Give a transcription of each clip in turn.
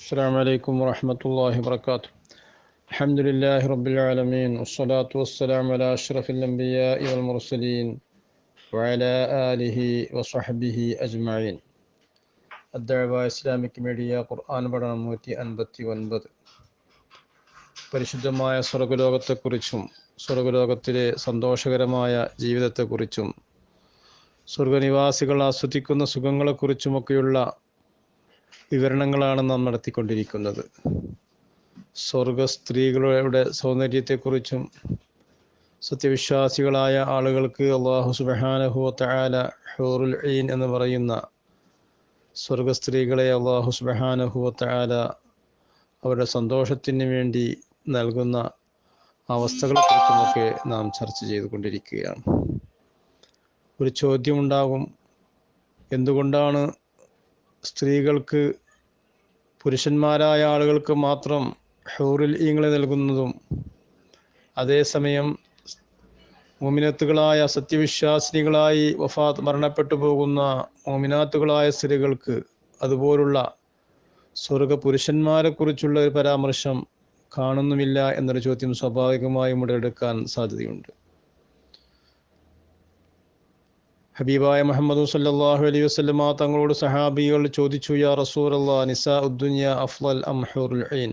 السلام عليكم ورحمة الله وبركاته الحمد لله رب العالمين والصلاة والسلام على أشرف الأنبياء والمرسلين وعلى آله وصحبه أجمعين الدعوة إسلامك ميഡിയ ഖുർആൻ പഠനം നൂറ്റി അൻപത്തി ഒൻപത് പരിശുദ്ധമായ സ്വർഗലോകത്തെക്കുറിച്ചും സ്വർഗലോകത്തിലെ സന്തോഷകരമായ ജീവിതത്തെക്കുറിച്ചും സ്വർഗനിവാസികൾ ആസ്വദിക്കുന്ന സുഖങ്ങളെക്കുറിച്ചുമൊക്കെയുള്ള വിവരണങ്ങളാണ് നാം നടത്തിക്കൊണ്ടിരിക്കുന്നത് സ്വർഗ സ്ത്രീകളുടെ സൗന്ദര്യത്തെക്കുറിച്ചും സത്യവിശ്വാസികളായ ആളുകൾക്ക് അള്ളാഹു സുബഹാനഹു തആല ഹൂറുൽ ഈൻ എന്ന് പറയുന്ന സ്വർഗ സ്ത്രീകളെ അള്ളാഹു സുബഹാനഹു തആല അവരുടെ സന്തോഷത്തിന് വേണ്ടി നൽകുന്ന അവസ്ഥകളെക്കുറിച്ചുമൊക്കെ നാം ചർച്ച ചെയ്തുകൊണ്ടിരിക്കുകയാണ് ഒരു ചോദ്യമുണ്ടാകും എന്തുകൊണ്ടാണ് സ്ത്രീകൾക്ക് പുരുഷന്മാരായ ആളുകൾക്ക് മാത്രം ഹൂറിൽ ഈങ്ങളെ നൽകുന്നതും അതേസമയം മോമിനത്തുകളായ സത്യവിശ്വാസിനികളായി വഫാത്ത് മരണപ്പെട്ടു പോകുന്ന മോമിനാത്തുകളായ സ്ത്രീകൾക്ക് അതുപോലുള്ള സ്വർഗ പുരുഷന്മാരെ കുറിച്ചുള്ള ഒരു പരാമർശം കാണുന്നുമില്ല എന്നൊരു ചോദ്യം സ്വാഭാവികമായും ഉടലെടുക്കാൻ സാധ്യതയുണ്ട് ഹബീബായ മുഹമ്മദ് സല്ലല്ലാഹു അലൈഹി വസല്ലമ തങ്ങളോട് സഹാബികൾ ചോദിച്ചു യാ റസൂലല്ലാ നിസാ ഉദ്ദുനിയ അഫ്ളൽ അം ഹൂറുൽ ഐൻ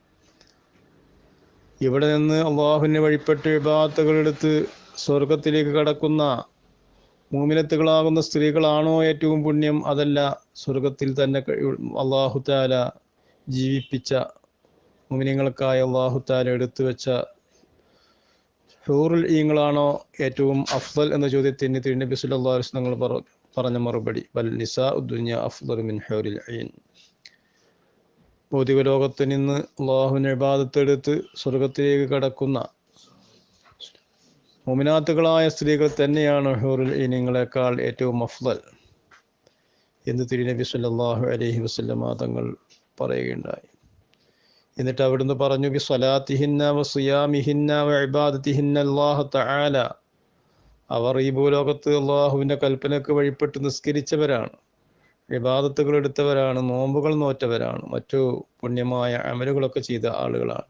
ഇവിടെ നിന്ന് അള്ളാഹുവിനെ വഴിപ്പെട്ട് വിഭാഗത്തുകൾ എടുത്ത് സ്വർഗത്തിലേക്ക് കടക്കുന്ന മൂമിനത്തുകളാകുന്ന സ്ത്രീകളാണോ ഏറ്റവും പുണ്യം അതല്ല സ്വർഗത്തിൽ തന്നെ അള്ളാഹു താല ജീവിപ്പിച്ച മുമിനിങ്ങൾക്കായി അള്ളാഹു താല എടുത്തു വെച്ച ഹൂറുൽ ഈങ്ങളാണോ ഏറ്റവും അഫ്ദൽ എന്ന ചോദ്യത്തിന് തിരുനബി സല്ലല്ലാഹു അലൈഹി വസല്ലം തങ്ങൾ പറഞ്ഞ മറുപടി ബൽ നിസാ ഉദ്ദുനിയ അഫ്ദൽ മിൻ ഹൂറിൽ ഐൻ ഭൗതിക ലോകത്ത് നിന്ന് അള്ളാഹുവിനെ ഇബാദത്തെടുത്ത് സ്വർഗത്തിലേക്ക് കടക്കുന്ന മുമിനാത്തുകളായ സ്ത്രീകൾ തന്നെയാണ് ഹൂറുൽ ഈനിങ്ങളെക്കാൾ ഏറ്റവും അഫ്ദൽ എന്ന് തിരുനബി സല്ലല്ലാഹു അലൈഹി വസല്ലമ തങ്ങൾ പറയുകയുണ്ടായി എന്നിട്ട് അവിടുന്ന് പറഞ്ഞു ബി സ്വലാത്തിഹിന്ന വ സുയാമിഹിന്ന വ ഇബാദത്തിഹിന്ന അല്ലാഹു തആല അവർ ഈ ഭൂലോകത്ത് അള്ളാഹുവിൻ്റെ കൽപ്പനക്ക് വഴിപ്പെട്ട് നിസ്കരിച്ചവരാണ് വിവാദത്തുകൾ എടുത്തവരാണ് നോമ്പുകൾ നോറ്റവരാണ് മറ്റു പുണ്യമായ അമലുകളൊക്കെ ചെയ്ത ആളുകളാണ്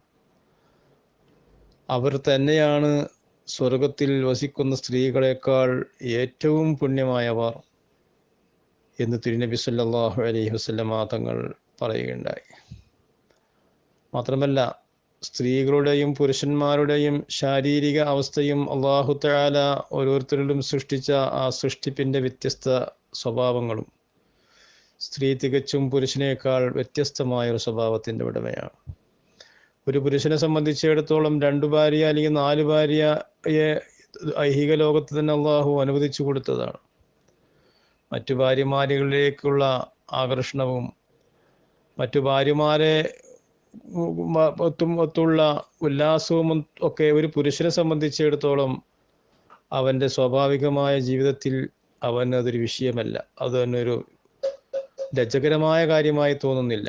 അവർ തന്നെയാണ് സ്വർഗത്തിൽ വസിക്കുന്ന സ്ത്രീകളെക്കാൾ ഏറ്റവും പുണ്യമായവർ എന്ന് തിരുനബി സല്ലല്ലാഹു അലൈഹി വസല്ലമ തങ്ങൾ പറയുകയുണ്ടായി മാത്രമല്ല സ്ത്രീകളുടെയും പുരുഷന്മാരുടെയും ശാരീരിക അവസ്ഥയും അള്ളാഹു തആല ഓരോരുത്തരിലും സൃഷ്ടിച്ച ആ സൃഷ്ടിപ്പിൻ്റെ വ്യത്യസ്ത സ്വഭാവങ്ങളും സ്ത്രീ തികച്ചും പുരുഷനേക്കാൾ വ്യത്യസ്തമായ ഒരു സ്വഭാവത്തിൻ്റെ ഉടമയാണ് ഒരു പുരുഷനെ സംബന്ധിച്ചിടത്തോളം രണ്ടു ഭാര്യ അല്ലെങ്കിൽ നാല് ഭാര്യയെ ഐഹിക ലോകത്ത് തന്നെ അള്ളാഹു അനുവദിച്ചു കൊടുത്തതാണ് മറ്റു ഭാര്യമാരികളിലേക്കുള്ള ആകർഷണവും മറ്റു ഭാര്യമാരെ ഒത്തും ഒത്തുള്ള ഉല്ലാസവും ഒക്കെ ഒരു പുരുഷനെ സംബന്ധിച്ചിടത്തോളം അവൻ്റെ സ്വാഭാവികമായ ജീവിതത്തിൽ അവന് അതൊരു വിഷയമല്ല അത് തന്നെ ഒരു ലജ്ജകരമായ കാര്യമായി തോന്നുന്നില്ല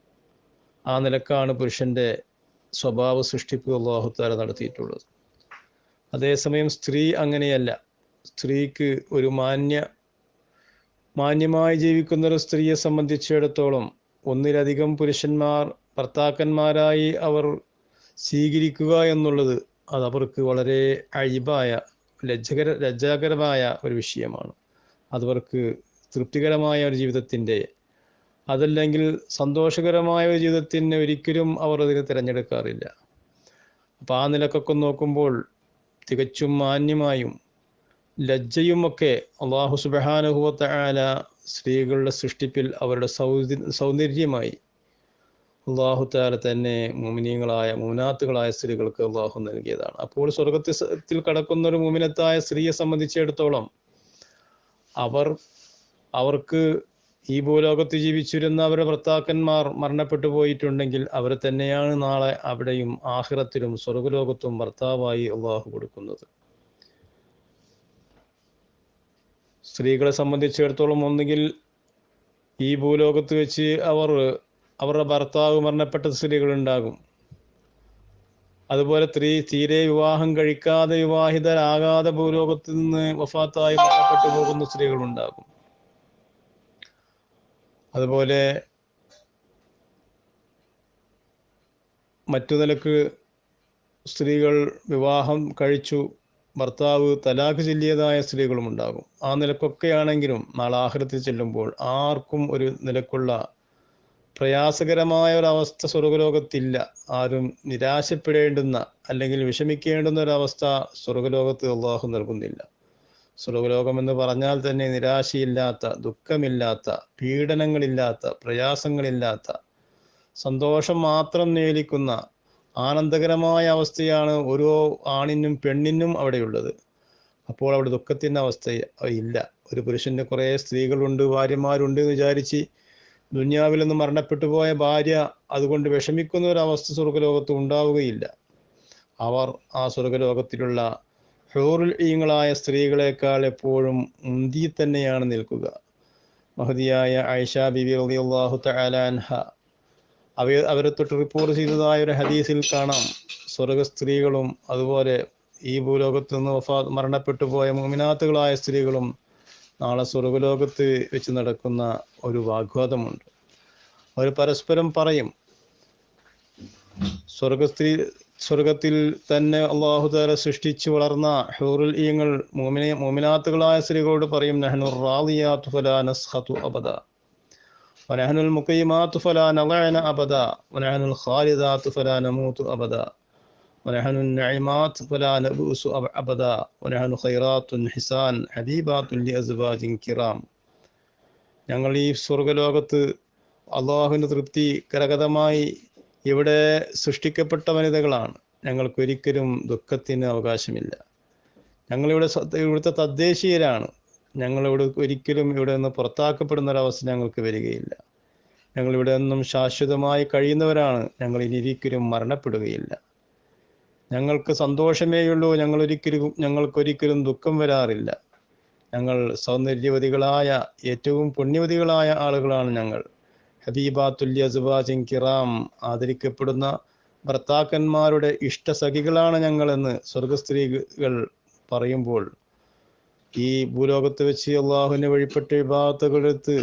ആ നിലക്കാണ് പുരുഷൻ്റെ സ്വഭാവ സൃഷ്ടിപ്പ് അള്ളാഹുത്താര നടത്തിയിട്ടുള്ളത് അതേസമയം സ്ത്രീ അങ്ങനെയല്ല സ്ത്രീക്ക് ഒരു മാന്യ മാന്യമായി ജീവിക്കുന്ന ഒരു സ്ത്രീയെ സംബന്ധിച്ചിടത്തോളം ഒന്നിലധികം പുരുഷന്മാർ ഭർത്താക്കന്മാരായി അവർ സ്വീകരിക്കുക എന്നുള്ളത് അത് അവർക്ക് വളരെ അഴിബായ ലജ്ജകര ലജ്ജാകരമായ ഒരു വിഷയമാണ് അതവർക്ക് തൃപ്തികരമായ ഒരു ജീവിതത്തിൻ്റെ അതല്ലെങ്കിൽ സന്തോഷകരമായ ഒരു ജീവിതത്തിന് ഒരിക്കലും അവർ അതിന് തിരഞ്ഞെടുക്കാറില്ല അപ്പോൾ ആ നിലക്കൊക്കെ നോക്കുമ്പോൾ തികച്ചും മാന്യമായും ലജ്ജയുമൊക്കെ അള്ളാഹു സുബഹാനുഭവത്ത ആല സ്ത്രീകളുടെ സൃഷ്ടിപ്പിൽ അവരുടെ സൗന്ദര്യ സൗന്ദര്യമായി അള്ളാഹു താല തന്നെ മുമിനീങ്ങളായ മുമിനാത്തുകളായ സ്ത്രീകൾക്ക് അള്ളാഹു നൽകിയതാണ് അപ്പോൾ സ്വർഗത്തിൽ കടക്കുന്ന ഒരു മുമിനത്തായ സ്ത്രീയെ സംബന്ധിച്ചിടത്തോളം അവർ അവർക്ക് ഈ ഭൂലോകത്ത് ജീവിച്ചിരുന്ന അവരുടെ ഭർത്താക്കന്മാർ മരണപ്പെട്ടു പോയിട്ടുണ്ടെങ്കിൽ അവരെ തന്നെയാണ് നാളെ അവിടെയും ആഹിറത്തിലും സ്വർഗലോകത്തും ഭർത്താവായി അള്ളാഹു കൊടുക്കുന്നത് സ്ത്രീകളെ സംബന്ധിച്ചിടത്തോളം ഒന്നുകിൽ ഈ ഭൂലോകത്ത് വെച്ച് അവർ അവരുടെ ഭർത്താവ് മരണപ്പെട്ട സ്ത്രീകളുണ്ടാകും അതുപോലെ സ്ത്രീ തീരെ വിവാഹം കഴിക്കാതെ വിവാഹിതരാകാതെ ഭൂലോകത്ത് നിന്ന് വഫാത്തായി മരണപ്പെട്ടു പോകുന്ന സ്ത്രീകളുണ്ടാകും അതുപോലെ മറ്റു നിലക്ക് സ്ത്രീകൾ വിവാഹം കഴിച്ചു ഭർത്താവ് തലാഖ് ചൊല്ലിയതായ സ്ത്രീകളും ഉണ്ടാകും ആ നിലക്കൊക്കെയാണെങ്കിലും നാളെ ആഹൃത്തിൽ ചെല്ലുമ്പോൾ ആർക്കും ഒരു നിലക്കുള്ള പ്രയാസകരമായ ഒരവസ്ഥ സ്വർഗലോകത്തില്ല ആരും നിരാശപ്പെടേണ്ടുന്ന അല്ലെങ്കിൽ വിഷമിക്കേണ്ടുന്ന ഒരവസ്ഥ സ്വർഗലോകത്ത് അള്ളാഹു നൽകുന്നില്ല സ്വർഗലോകം എന്ന് പറഞ്ഞാൽ തന്നെ നിരാശയില്ലാത്ത ദുഃഖമില്ലാത്ത പീഡനങ്ങളില്ലാത്ത പ്രയാസങ്ങളില്ലാത്ത സന്തോഷം മാത്രം നേലിക്കുന്ന ആനന്ദകരമായ അവസ്ഥയാണ് ഓരോ ആണിനും പെണ്ണിനും അവിടെയുള്ളത് അപ്പോൾ അവിടെ ദുഃഖത്തിൻ്റെ അവസ്ഥ ഇല്ല ഒരു പുരുഷന് കുറേ സ്ത്രീകളുണ്ട് ഭാര്യമാരുണ്ട് എന്ന് വിചാരിച്ച് ദുന്യാവിൽ നിന്ന് മരണപ്പെട്ടു പോയ ഭാര്യ അതുകൊണ്ട് വിഷമിക്കുന്ന ഒരു അവസ്ഥ സ്വർഗലോകത്ത് ഉണ്ടാവുകയില്ല അവർ ആ സ്വർഗലോകത്തിലുള്ള ഹോറുൽ ഈങ്ങളായ സ്ത്രീകളെക്കാൾ എപ്പോഴും മുന്തി തന്നെയാണ് നിൽക്കുക മഹതിയായ ഐഷ ബിബി റളിയല്ലാഹു തആല അൻഹ അവ അവരെ തൊട്ട് റിപ്പോർട്ട് ചെയ്തതായ ഒരു ഹദീസിൽ കാണാം സ്വർഗ സ്ത്രീകളും അതുപോലെ ഈ ഭൂലോകത്ത് നിന്ന് വഫാ മരണപ്പെട്ടു പോയ മുമിനാത്തുകളായ സ്ത്രീകളും നാളെ സ്വർഗലോകത്ത് വെച്ച് നടക്കുന്ന ഒരു വാഗ്വാദമുണ്ട് അവർ പരസ്പരം പറയും സ്വർഗസ്ത്രീ സ്വർഗത്തിൽ തന്നെ അള്ളാഹുദാല സൃഷ്ടിച്ചു വളർന്ന ഹൂറുൽ ഈങ്ങൾ മോമിനെ മോമിനാത്തുകളായ സ്ത്രീകളോട് പറയും നഹനു റാദിയാത്തു ഫലാ നസ്ഖതു അബദ ونحن المقيمات فلا نضعن أبدا ونحن الخالدات فلا نموت أبدا ونحن النعيمات فلا نبؤس أبدا ونحن خيرات حسان حبيبات لأزواج كرام ഞങ്ങൾ ഈ സ്വർഗലോകത്ത് അള്ളാഹുവിൻ്റെ തൃപ്തി കരഗതമായി ഇവിടെ സൃഷ്ടിക്കപ്പെട്ട വനിതകളാണ് ഞങ്ങൾക്കൊരിക്കലും ദുഃഖത്തിന് അവകാശമില്ല ഞങ്ങളിവിടെ ഇവിടുത്തെ തദ്ദേശീയരാണ് ഞങ്ങളിവിടെ ഒരിക്കലും ഇവിടെ നിന്ന് പുറത്താക്കപ്പെടുന്ന ഒരവസ്ഥ ഞങ്ങൾക്ക് വരികയില്ല ഞങ്ങൾ ഇവിടെ നിന്നും ശാശ്വതമായി കഴിയുന്നവരാണ് ഞങ്ങൾ ഇനി ഒരിക്കലും മരണപ്പെടുകയില്ല ഞങ്ങൾക്ക് സന്തോഷമേയുള്ളൂ ഞങ്ങൾ ഒരിക്കലും ഞങ്ങൾക്കൊരിക്കലും ദുഃഖം വരാറില്ല ഞങ്ങൾ സൗന്ദര്യവതികളായ ഏറ്റവും പുണ്യവതികളായ ആളുകളാണ് ഞങ്ങൾ ഹബീബാത്തുല്യ സുബാജിൻ കിറാം ആദരിക്കപ്പെടുന്ന ഭർത്താക്കന്മാരുടെ ഇഷ്ടസഖികളാണ് ഞങ്ങളെന്ന് സ്വർഗസ്ത്രീകൾ പറയുമ്പോൾ ഈ ഭൂലോകത്ത് വെച്ച് അള്ളാഹുവിനെ വഴിപ്പെട്ട വിഭാഗത്തുകളെടുത്ത്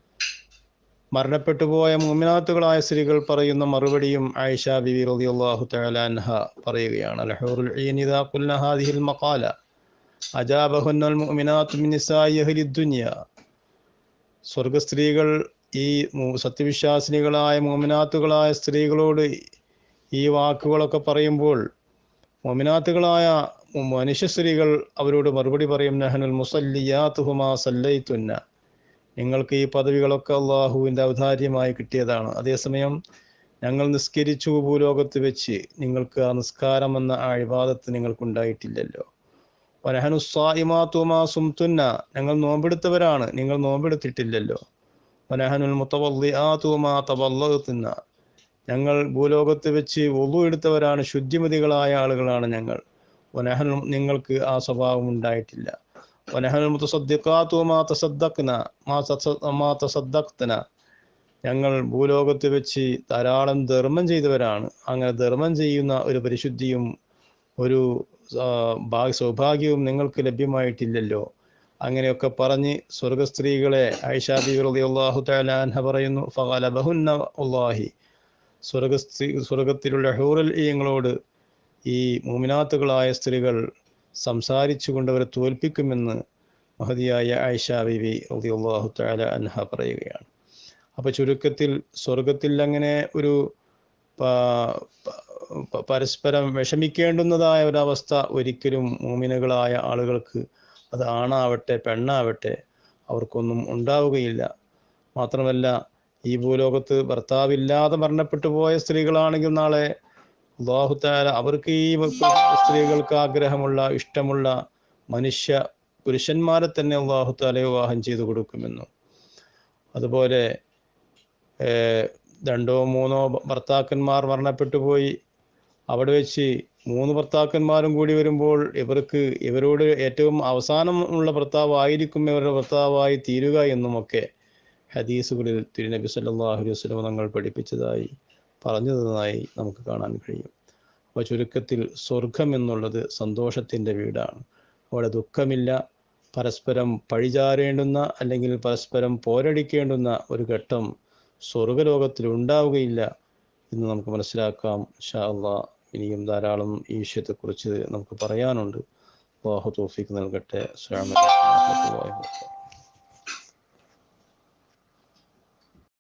മരണപ്പെട്ടു പോയ മുമിനാത്തുകളായ സ്ത്രീകൾ പറയുന്ന മറുപടിയും ആയിഷ ബിബി റതി അള്ളാഹു തലാൻഹ പറയുകയാണ് അൽഹൂറുൽ ഈനിദാ ഖുൽന ഹാദിഹിൽ മഖാല അജാബഹുന്നൽ മുഅ്മിനാത്തു മിൻ നിസാഇ അഹ്ലി ദുനിയ സ്വർഗസ്ത്രീകൾ ഈ സത്യവിശ്വാസിനികളായ മോമിനാത്തുകളായ സ്ത്രീകളോട് ഈ വാക്കുകളൊക്കെ പറയുമ്പോൾ മോമിനാത്തുകളായ മനുഷ്യ സ്ത്രീകൾ അവരോട് മറുപടി പറയും നഹനുൽ മുസല്ലിയാത്തുഹുമാ സല്ലൈത്തുന്ന നിങ്ങൾക്ക് ഈ പദവികളൊക്കെ അള്ളാഹുവിൻ്റെ ഔദാര്യമായി കിട്ടിയതാണ് അതേസമയം ഞങ്ങൾ നിസ്കരിച്ചു ഭൂലോകത്ത് വെച്ച് നിങ്ങൾക്ക് ആ നിസ്കാരം എന്ന ആ അഴിവാദത്ത് നിങ്ങൾക്കുണ്ടായിട്ടില്ലല്ലോ വനഹനുസ്വായിമാത്തുമാ സുംതുന്ന ഞങ്ങൾ നോമ്പെടുത്തവരാണ് നിങ്ങൾ നോമ്പെടുത്തിട്ടില്ലല്ലോ വനഹനുൽ മുത്തവല്ലി ആത്തുമാ തവല്ലുന്ന ഞങ്ങൾ ഭൂലോകത്ത് വെച്ച് ഒതു എടുത്തവരാണ് ശുദ്ധിമതികളായ ആളുകളാണ് ഞങ്ങൾ വനഹനു നിങ്ങൾക്ക് ആ സ്വഭാവം ഉണ്ടായിട്ടില്ല വനഹനുൽ മുത്തസദ്ദിഖാത്തുമാ തസദ്ദഖ്ന മാ മാ തസദ്ദഖ്തന ഞങ്ങൾ ഭൂലോകത്ത് വെച്ച് ധാരാളം ധർമ്മം ചെയ്തവരാണ് അങ്ങനെ ധർമ്മം ചെയ്യുന്ന ഒരു പരിശുദ്ധിയും ഒരു ഭാഗ്യ സൗഭാഗ്യവും നിങ്ങൾക്ക് ലഭ്യമായിട്ടില്ലല്ലോ അങ്ങനെയൊക്കെ പറഞ്ഞ് സ്വർഗസ്ത്രീകളെ ഐഷാബി റളിയല്ലാഹു തആല അൻഹ പറയുന്നു ഫഗലബഹുന്ന അല്ലാഹി സ്വർഗസ്ത്രീ സ്വർഗത്തിലുള്ള ഹൂറൽ ഈങ്ങളോട് ഈ മൂമിനാത്തുകളായ സ്ത്രീകൾ സംസാരിച്ചു കൊണ്ടവരെ തോൽപ്പിക്കുമെന്ന് മഹതിയായ ഐഷ ബിബി റളിയല്ലാഹു തആല അൻഹ പറയുകയാണ് അപ്പോൾ ചുരുക്കത്തിൽ സ്വർഗത്തിൽ അങ്ങനെ ഒരു പരസ്പരം വിഷമിക്കേണ്ടുന്നതായ ഒരവസ്ഥ ഒരിക്കലും മൂമിനുകളായ ആളുകൾക്ക് അത് ആണാവട്ടെ പെണ്ണാവട്ടെ അവർക്കൊന്നും ഉണ്ടാവുകയില്ല മാത്രമല്ല ഈ ഭൂലോകത്ത് ഭർത്താവില്ലാതെ മരണപ്പെട്ടു പോയ സ്ത്രീകളാണെങ്കിൽ നാളെ അള്ളാഹുത്താല അവർക്ക് ഈ സ്ത്രീകൾക്ക് ആഗ്രഹമുള്ള ഇഷ്ടമുള്ള മനുഷ്യ പുരുഷന്മാരെ തന്നെ അള്ളാഹുത്താല വിവാഹം ചെയ്തു കൊടുക്കുമെന്നും അതുപോലെ രണ്ടോ മൂന്നോ ഭർത്താക്കന്മാർ മരണപ്പെട്ടു പോയി അവിടെ വെച്ച് മൂന്ന് ഭർത്താക്കന്മാരും കൂടി വരുമ്പോൾ ഇവർക്ക് ഇവരോട് ഏറ്റവും അവസാനം ഉള്ള ഭർത്താവായിരിക്കും ഇവരുടെ ഭർത്താവായി തീരുക എന്നുമൊക്കെ ഹദീസുകളിൽ തിരുനബി സല്ലാഹു അലൈഹി വസ്ലം തങ്ങൾ പഠിപ്പിച്ചതായി പറഞ്ഞു തന്നതായി നമുക്ക് കാണാൻ കഴിയും അപ്പോൾ ചുരുക്കത്തിൽ സ്വർഗം എന്നുള്ളത് സന്തോഷത്തിൻ്റെ വീടാണ് അവിടെ ദുഃഖമില്ല പരസ്പരം പഴിചാരേണ്ടുന്ന അല്ലെങ്കിൽ പരസ്പരം പോരടിക്കേണ്ടുന്ന ഒരു ഘട്ടം സ്വർഗലോകത്തിൽ ഉണ്ടാവുകയില്ല ഇന്ന് നമുക്ക് മനസ്സിലാക്കാം ഷാ അള്ളാ ഇനിയും ധാരാളം ഈ വിഷയത്തെക്കുറിച്ച് നമുക്ക് പറയാനുണ്ട് അള്ളാഹു തോഫിക്ക് നൽകട്ടെ അസ്സലാമു അലൈക്കും വറഹ്മത്തുള്ളാഹി വബറകാതുഹു